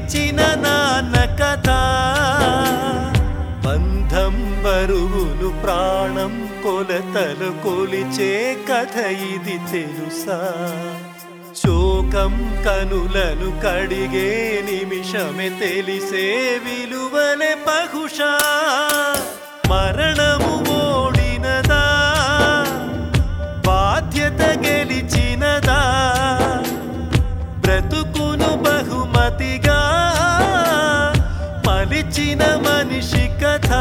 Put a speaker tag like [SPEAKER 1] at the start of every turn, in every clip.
[SPEAKER 1] మరిచిన నాన్న కథ బంధం బరువులు ప్రాణం కొలతలు కొలిచే కథ ఇది తెలుసా శోకం కనులను కడిగే నిమిషమే తెలిసే విలువలే బహుశా మరణము ఓడినదా బాధ్యత గెలిచినదా బ్రతుకును బహుమతిగా మలిచిన మనిషి కథ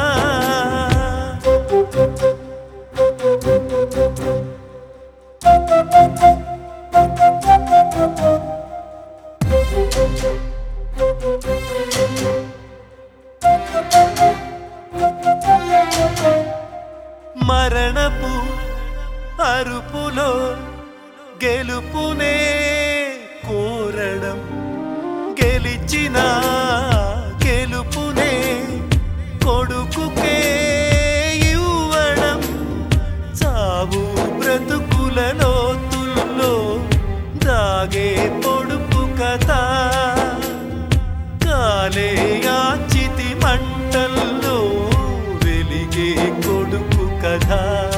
[SPEAKER 1] మరణపు అరుపులో గెలుపునే కోరడం గెలిచిన గెలుపునే కొడుకుకే ఇవ్వడం చావు బ్రతుకుల లోతుల్లో దాగే పొడుపు కథ కాలే యాచితి మంటల్లో వెలిగే కొడుకు కథ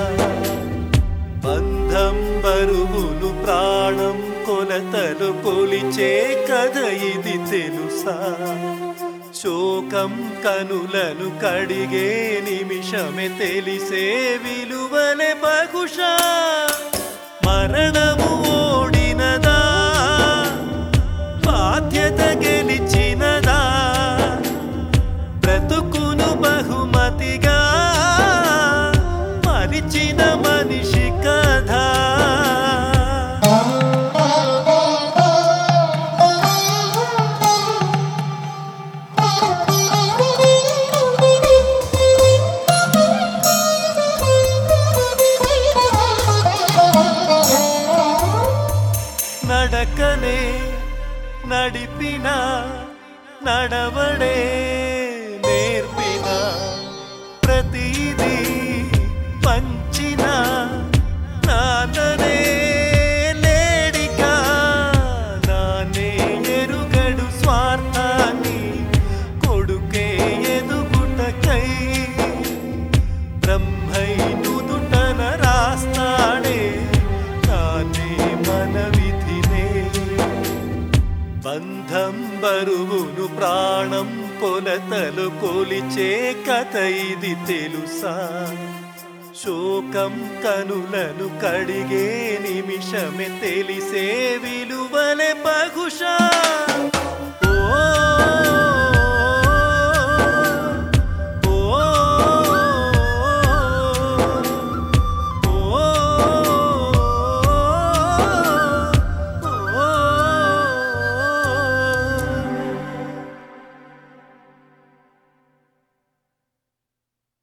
[SPEAKER 1] బంధం బరువులు ప్రాణం కొలతలు కొలిచే కథ ఇది తెలుసా శోకం కనులను కడిగే నిమిషమే తెలిసే విలువలే బహుశా మరణము ఓడినదా బాధ్యత గెలిచినదా బ్రతుకును బహుమతిగా మరిచిన మనిషి కథ నడకనే నడిపిన నడవడే నేర్పిన ప్రతిదీ పంచిన నాన్ననే లేడిగా నానే ఎరుగడు స్వార్థాన్ని కొడుకే ఎదుగుటకై బ్రహ్మై నుదుటన రాస్తాడే తానే మన విధినే బంధం బరువును ప్రాణం కొలతలు కొలిచే కథ ఇది తెలుసా శోకం కనులను కడిగే నిమిషమే తెలిసే విలువలే బహుశా